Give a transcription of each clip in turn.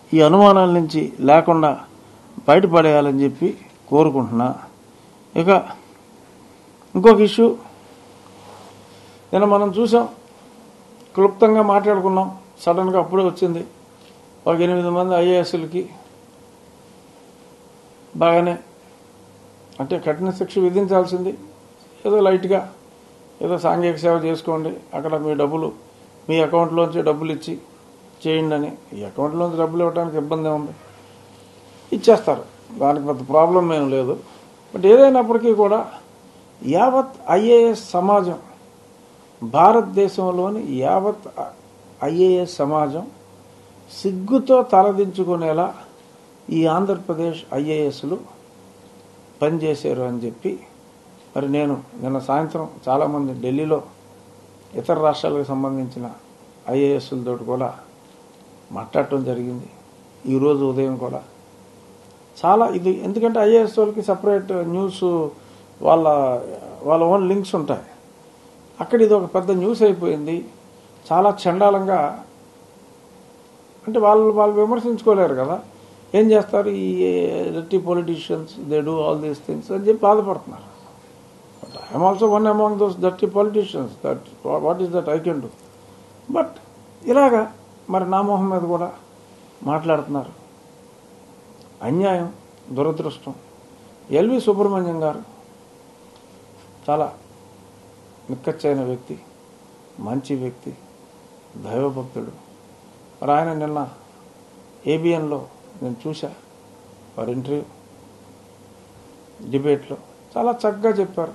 ఈ అనుమానాల నుంచి లేకుండా బయటపడేయాలని చెప్పి కోరుకుంటున్నా ఇక ఇంకొక ఇష్యూ నిన్న మనం చూసాం క్లుప్తంగా మాట్లాడుకున్నాం సడన్గా అప్పుడే వచ్చింది ఒక ఎనిమిది మంది ఐఏఎస్లకి బాగానే అంటే కఠిన శిక్ష విధించాల్సింది ఏదో లైట్గా ఏదో సాంఘిక సేవ చేసుకోండి అక్కడ మీ డబ్బులు మీ అకౌంట్లోంచి డబ్బులు ఇచ్చి చేయండి అని ఈ అకౌంట్లోంచి డబ్బులు ఇవ్వడానికి ఇబ్బంది ఉంది ఇచ్చేస్తారు దానికి పెద్ద ప్రాబ్లం ఏం లేదు బట్ ఏదైనప్పటికీ కూడా యావత్ ఐఏఎస్ సమాజం భారతదేశంలోని యావత్ ఐఏఎస్ సమాజం సిగ్గుతో తలదించుకునేలా ఈ ఆంధ్రప్రదేశ్ ఐఏఎస్లు పనిచేశారు అని చెప్పి మరి నేను నిన్న సాయంత్రం చాలామంది ఢిల్లీలో ఇతర రాష్ట్రాలకు సంబంధించిన ఐఏఎస్లతో కూడా మాట్లాడటం జరిగింది ఈరోజు ఉదయం కూడా చాలా ఇది ఎందుకంటే ఐఏఎస్ వాళ్ళకి సపరేట్ న్యూస్ వాళ్ళ వాళ్ళ ఓన్ లింక్స్ ఉంటాయి అక్కడ ఇది ఒక పెద్ద న్యూస్ అయిపోయింది చాలా చండాలంగా అంటే వాళ్ళు వాళ్ళు విమర్శించుకోలేరు కదా ఏం చేస్తారు ఈ dirty politicians they do all these things అని చెప్పి బాధపడుతున్నారు but I'm also one among those dirty politicians that what is that I can do but ఇలాగా మరి నా మొహం మీద కూడా మాట్లాడుతున్నారు అన్యాయం దురదృష్టం ఎల్వి సుబ్రహ్మణ్యం గారు చాలా నిక్కచ్చైన వ్యక్తి మంచి వ్యక్తి దైవభక్తుడు మరి ఆయన నిన్న ఏబిఎన్లో నేను చూసా వారి ఇంటర్వ్యూ డిబేట్లో చాలా చక్కగా చెప్పారు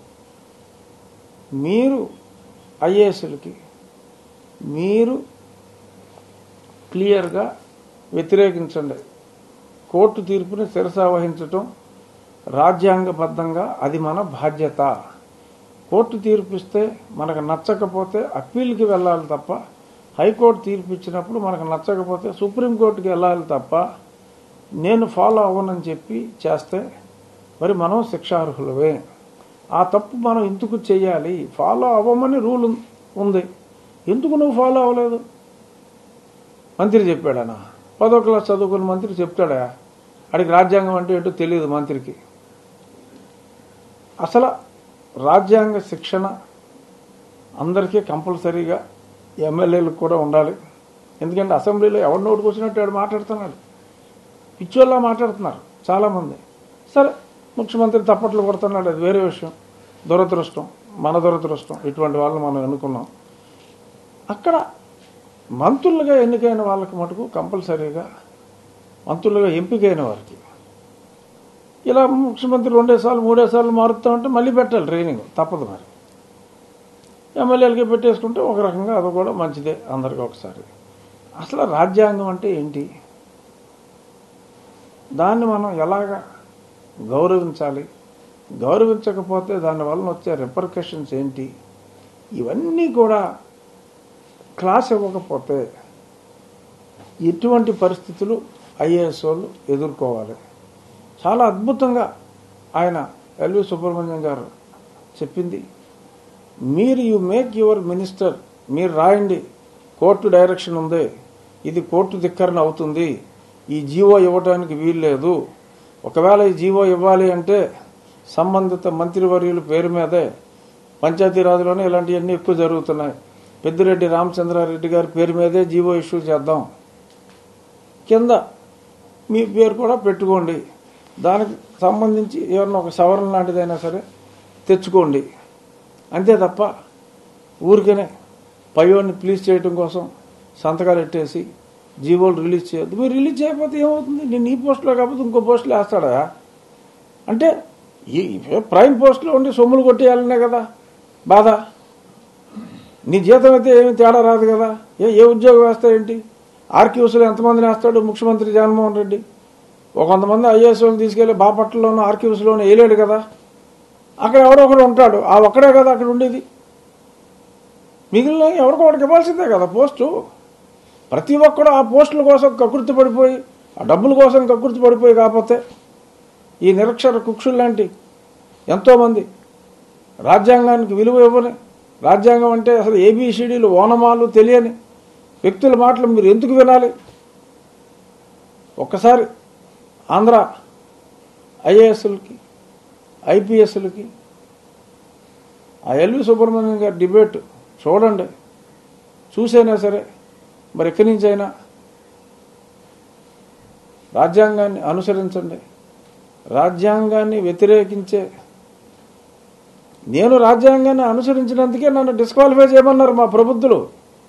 మీరు ఐఏఎస్లకి మీరు క్లియర్గా వ్యతిరేకించండి కోర్టు తీర్పుని శిరస వహించటం రాజ్యాంగబద్ధంగా అది మన బాధ్యత కోర్టు తీర్పు ఇస్తే మనకు నచ్చకపోతే అప్పీల్కి వెళ్ళాలి తప్ప హైకోర్టు తీర్పు ఇచ్చినప్పుడు మనకు నచ్చకపోతే సుప్రీంకోర్టుకి వెళ్ళాలి తప్ప నేను ఫాలో అవ్వనని చెప్పి చేస్తే మరి మనం శిక్షార్హులమే ఆ తప్పు మనం ఎందుకు చేయాలి ఫాలో అవ్వమని రూల్ ఉంది ఎందుకు నువ్వు ఫాలో అవ్వలేదు మంత్రి చెప్పాడనా పదో క్లాస్ చదువుకున్న మంత్రి చెప్తాడా అడిగి రాజ్యాంగం అంటే ఏంటో తెలియదు మంత్రికి అసలు రాజ్యాంగ శిక్షణ అందరికీ కంపల్సరీగా ఎమ్మెల్యేలకు కూడా ఉండాలి ఎందుకంటే అసెంబ్లీలో ఎవరి నోటుకు వచ్చినట్టు వాడు మాట్లాడుతున్నాడు పిచ్చోళ్ళ మాట్లాడుతున్నారు చాలామంది సరే ముఖ్యమంత్రి తప్పట్లు కొడుతున్నాడు అది వేరే విషయం దురదృష్టం మన దురదృష్టం ఇటువంటి వాళ్ళని మనం ఎన్నుకున్నాం అక్కడ మంత్రులుగా ఎన్నికైన వాళ్ళకి మటుకు కంపల్సరీగా మంత్రులుగా ఎంపికైన వారికి ఇలా ముఖ్యమంత్రి రెండేసార్లు మూడేసార్లు మారుతామంటే మళ్ళీ పెట్టాలి ట్రైనింగ్ తప్పదు మరి ఎమ్మెల్యేలకి పెట్టేసుకుంటే ఒక రకంగా అది కూడా మంచిదే అందరికి ఒకసారి అసలు రాజ్యాంగం అంటే ఏంటి దాన్ని మనం ఎలాగా గౌరవించాలి గౌరవించకపోతే దానివల్ల వచ్చే రిపర్కషన్స్ ఏంటి ఇవన్నీ కూడా క్లాస్ ఇవ్వకపోతే ఎటువంటి పరిస్థితులు ఐఏఎస్ వాళ్ళు ఎదుర్కోవాలి చాలా అద్భుతంగా ఆయన ఎల్వి సుబ్రహ్మణ్యం గారు చెప్పింది మీరు యు మేక్ యువర్ మినిస్టర్ మీరు రాయండి కోర్టు డైరెక్షన్ ఉంది ఇది కోర్టు ధిక్కరణ అవుతుంది ఈ జీవో ఇవ్వడానికి వీల్లేదు ఒకవేళ ఈ జీవో ఇవ్వాలి అంటే సంబంధిత మంత్రివర్యుల పేరు మీదే పంచాయతీరాజ్లోనే ఇలాంటివన్నీ ఎక్కువ జరుగుతున్నాయి పెద్దిరెడ్డి రామచంద్రారెడ్డి గారి పేరు మీదే జీవో ఇష్యూ చేద్దాం కింద మీ పేరు కూడా పెట్టుకోండి దానికి సంబంధించి ఏమన్నా ఒక సవరణ లాంటిదైనా సరే తెచ్చుకోండి అంతే తప్ప ఊరికనే పయోని ప్లీజ్ చేయడం కోసం సంతకాలు పెట్టేసి జీవోలు రిలీజ్ చేయొద్దు మీరు రిలీజ్ చేయకపోతే ఏమవుతుంది నేను ఈ పోస్టులో కాకపోతే ఇంకో పోస్టులో వేస్తాడా అంటే ఈ ప్రైమ్ పోస్టులో ఉండి సొమ్ములు కొట్టేయాలనే కదా బాధ నీ జీతం అయితే ఏమి తేడా రాదు కదా ఏ ఏ ఉద్యోగం వేస్తా ఏంటి ఆర్క్యూస్లో ఎంతమందిని వేస్తాడు ముఖ్యమంత్రి జగన్మోహన్ రెడ్డి ఒక కొంతమంది ఐఏఎస్ వాళ్ళని తీసుకెళ్లి బాపట్లలోనూ ఆర్క్యూస్లోనూ వేయలేడు కదా అక్కడ ఎవడో ఒకడు ఉంటాడు ఆ ఒక్కడే కదా అక్కడ ఉండేది మిగిలిన ఎవరికో ఒకటికి ఇవ్వాల్సిందే కదా పోస్టు ప్రతి ఒక్కడు ఆ పోస్టుల కోసం కకృతి పడిపోయి ఆ డబ్బుల కోసం కకృతి పడిపోయి కాకపోతే ఈ నిరక్షర కుక్షులు లాంటి ఎంతోమంది రాజ్యాంగానికి విలువ ఇవ్వని రాజ్యాంగం అంటే అసలు ఏబిసిడీలు ఓనమాలు తెలియని వ్యక్తుల మాటలు మీరు ఎందుకు వినాలి ఒక్కసారి ఆంధ్ర ఐఏఎస్లకి ఐపీఎస్లకి ఆ ఎల్వి సుబ్రహ్మణ్యం గారి డిబేట్ చూడండి చూసైనా సరే మరి ఎక్కడి నుంచి అయినా రాజ్యాంగాన్ని అనుసరించండి రాజ్యాంగాన్ని వ్యతిరేకించే నేను రాజ్యాంగాన్ని అనుసరించినందుకే నన్ను డిస్క్వాలిఫై చేయమన్నారు మా ప్రబుద్ధులు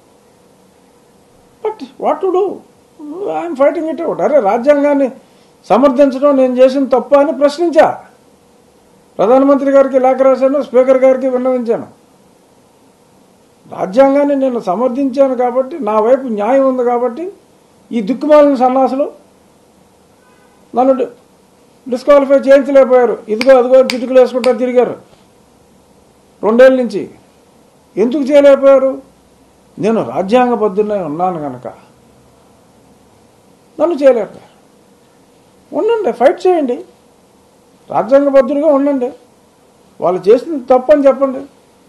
but what to do I'm fighting it out అరే రాజ్యాంగాన్ని సమర్థించడం నేను చేసిన తప్ప అని ప్రశ్నించా ప్రధానమంత్రి గారికి లేఖ రాశాను స్పీకర్ గారికి విన్నవించాను రాజ్యాంగాన్ని నేను సమర్థించాను కాబట్టి నా వైపు న్యాయం ఉంది కాబట్టి ఈ దిక్కుమాలిన సన్నాసులు నన్ను డి- డిస్క్వాలిఫై చేయించలేకపోయారు ఇదిగో అదిగో చిటుకులు వేసుకుంటా తిరిగారు రెండేళ్ళ నుంచి ఎందుకు చేయలేకపోయారు నేను రాజ్యాంగబద్ధునే ఉన్నాను కనుక నన్ను చేయలేకపోయారు ఉండండి ఫైట్ చేయండి రాజ్యాంగబద్ధుడిగా ఉండండి వాళ్ళు చేసింది తప్పని చెప్పండి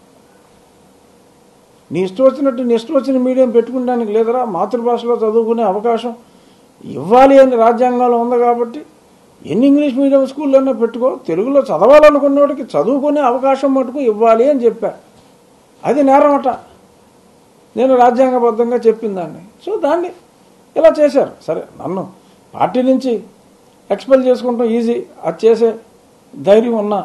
నీ ఇష్టం వచ్చినట్టు నీ ఇష్టం వచ్చిన మీడియం పెట్టుకోవడానికి లేదరా మాతృభాషలో చదువుకునే అవకాశం ఇవ్వాలి అని రాజ్యాంగంలో ఉంది కాబట్టి ఎన్ని ఇంగ్లీష్ మీడియం స్కూళ్ళన్నా పెట్టుకో తెలుగులో చదవాలనుకున్నోడికి చదువుకునే అవకాశం మటుకు ఇవ్వాలి అని చెప్పా అది నేరమట నేను రాజ్యాంగబద్ధంగా చెప్పిన దాన్ని సో దాన్ని ఇలా చేశారు సరే నన్ను పార్టీ నుంచి ఎక్స్పెల్ చేసుకుంటాం ఈజీ అది చేసే ధైర్యం ఉన్నా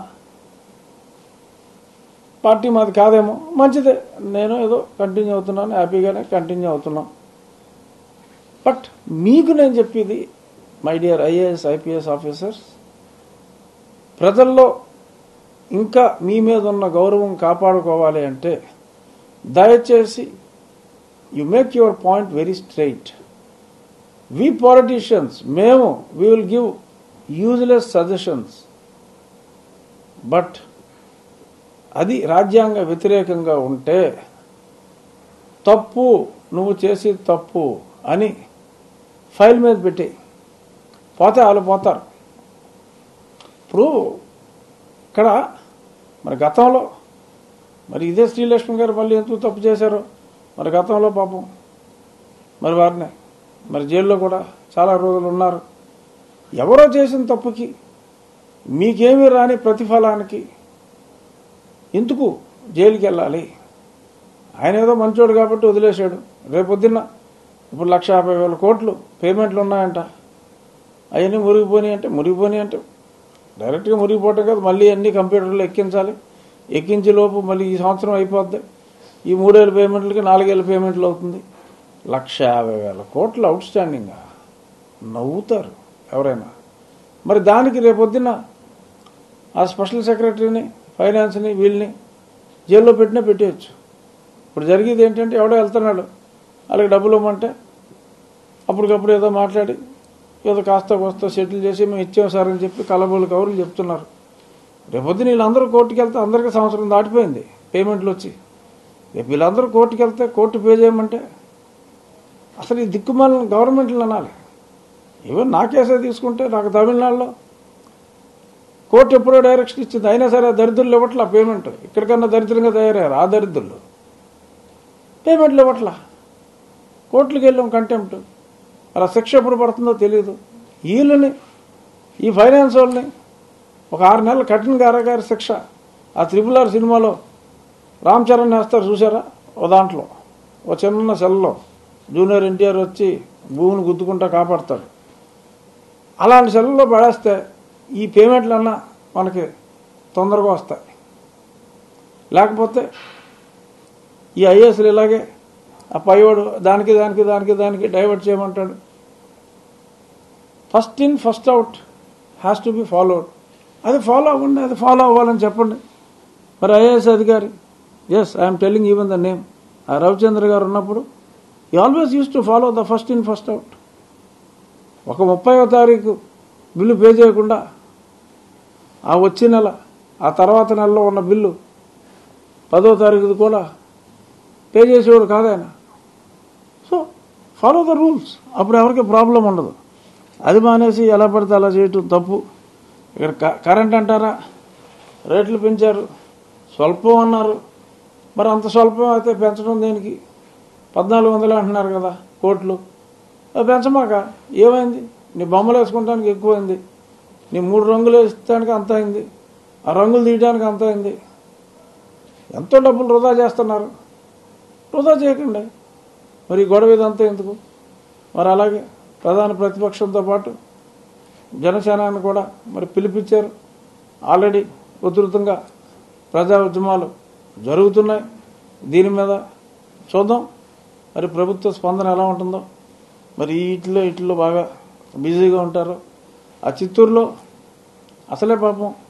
పార్టీ మాది కాదేమో మంచిదే నేను ఏదో కంటిన్యూ అవుతున్నాను హ్యాపీగానే కంటిన్యూ అవుతున్నాం బట్ మీకు నేను చెప్పేది my dear IAS IPS officers ప్రజల్లో ఇంకా మీ మీద ఉన్న గౌరవం కాపాడుకోవాలి అంటే దయచేసి you make your point very straight we politicians మేము we will give useless suggestions but అది రాజ్యాంగ వ్యతిరేకంగా ఉంటే తప్పు నువ్వు చేసేది తప్పు అని ఫైల్ మీద పెట్టి పోతే వాళ్ళు పోతారు ఇప్పుడు ఇక్కడ మరి గతంలో మరి ఇదే శ్రీలక్ష్మి గారు మళ్ళీ ఎందుకు తప్పు చేశారు మరి గతంలో పాపం మరి వారిని మరి జైల్లో కూడా చాలా రోజులు ఉన్నారు ఎవరో చేసిన తప్పుకి మీకేమీ రాని ప్రతిఫలానికి ఎందుకు జైలుకి వెళ్ళాలి ఆయన ఏదో మంచోడు కాబట్టి వదిలేశాడు రేపొద్దున్న ఇప్పుడు లక్ష యాభై వేల కోట్లు పేమెంట్లు ఉన్నాయంట అవన్నీ మురిగిపోయినాయి అంటే మురిగిపోయినాయి అంటే డైరెక్ట్గా మురిగిపోవటం కాదు మళ్ళీ అన్ని కంప్యూటర్లో ఎక్కించాలి ఎక్కించే లోపు మళ్ళీ ఈ సంవత్సరం అయిపోద్ది ఈ మూడేళ్ళ పేమెంట్లకి నాలుగేళ్ళ పేమెంట్లు అవుతుంది లక్ష యాభై వేల కోట్లు అవుట్ స్టాండింగా నవ్వుతారు ఎవరైనా మరి దానికి రేపొద్దున ఆ స్పెషల్ సెక్రటరీని ఫైనాన్స్ని వీళ్ళని జైల్లో పెట్టినా పెట్టేయచ్చు ఇప్పుడు జరిగేది ఏంటంటే ఎవడో వెళ్తున్నాడు వాళ్ళకి డబ్బులు ఇవ్వమంటే అప్పటికప్పుడు ఏదో మాట్లాడి ఏదో కాస్త కోస్త సెటిల్ చేసి మేము ఇచ్చాం సార్ అని చెప్పి కలబోలు కవర్లు చెప్తున్నారు రేపొద్దున వీళ్ళందరూ కోర్టుకి వెళ్తే అందరికీ సంవత్సరం దాటిపోయింది పేమెంట్లు వచ్చి రేపు వీళ్ళందరూ కోర్టుకి వెళ్తే కోర్టు పే చేయమంటే అసలు ఈ దిక్కుమాలిన గవర్నమెంట్లు అనాలి ఈవెన్ నా కేసే తీసుకుంటే నాకు తమిళనాడులో కోర్టు ఎప్పుడో డైరెక్షన్ ఇచ్చింది అయినా సరే ఆ దరిద్రులు ఇవ్వట్లా పేమెంట్ ఇక్కడికన్నా దరిద్రంగా తయారయ్యారు ఆ దరిద్రులు పేమెంట్లు ఇవ్వట్లా కోర్టులకు వెళ్ళాం కంటెంప్ట్ అలా శిక్ష ఎప్పుడు పడుతుందో తెలియదు వీళ్ళని ఈ ఫైనాన్స్ వాళ్ళని ఒక ఆరు నెలల కఠిన కారాగారి శిక్ష ఆ త్రిపుల్ ఆర్ సినిమాలో రామ్ చరణ్ వేస్తారు చూసారా ఓ దాంట్లో ఓ చిన్న సెల్లో జూనియర్ ఎన్టీఆర్ వచ్చి భూమిని గుద్దుకుంటా కాపాడతాడు అలాంటి సెల్లో పడేస్తే ఈ పేమెంట్లన్నా మనకి తొందరగా వస్తాయి లేకపోతే ఈ ఐఏఎస్లు ఇలాగే ఆ పైవాడు దానికి దానికి దానికి దానికి డైవర్ట్ చేయమంటాడు first in first out has to be followed అది ఫాలో అవ్వండి అది ఫాలో అవ్వాలని చెప్పండి మరి ఐఏఎస్ అధికారి yes I'm telling even the name ఆ రవిచంద్ర గారు ఉన్నప్పుడు ఈ always used to follow the first in first out ఒక ముప్పైవ తారీఖు బిల్లు పే చేయకుండా ఆ వచ్చే నెల ఆ తర్వాత నెలలో ఉన్న బిల్లు పదో తారీఖుది కూడా పే చేసేవాడు కాదాయన సో ఫాలో ద రూల్స్ అప్పుడు ఎవరికి ప్రాబ్లం ఉండదు అది మానేసి ఎలా పడితే అలా చేయటం తప్పు ఇక్కడ క- కరెంట్ అంటారా రేట్లు పెంచారు స్వల్పం అన్నారు మరి అంత స్వల్పం అయితే పెంచడం దేనికి పద్నాలుగు వందలు అంటున్నారు కదా కోట్లు అది పెంచమాక ఏమైంది నీ బొమ్మలు వేసుకుంటానికి ఎక్కువైంది నీ మూడు రంగులు వేసడానికి అంత అయింది ఆ రంగులు తీయడానికి అంత అయింది ఎంతో డబ్బులు వృధా చేస్తున్నారు వృధా చేయకండి మరి ఈ గొడవ ఇదంతా ఎందుకు మరి అలాగే ప్రధాన ప్రతిపక్షంతో పాటు జనసేనాన్ని కూడా మరి పిలిపించారు ఆల్రెడీ ఉధృతంగా ప్రజా ఉద్యమాలు జరుగుతున్నాయి దీని మీద చూద్దాం మరి ప్రభుత్వ స్పందన ఎలా ఉంటుందో మరి ఇట్లో ఇట్లో బాగా బిజీగా ఉంటారు ఆ చిత్తూరులో అసలే పాపం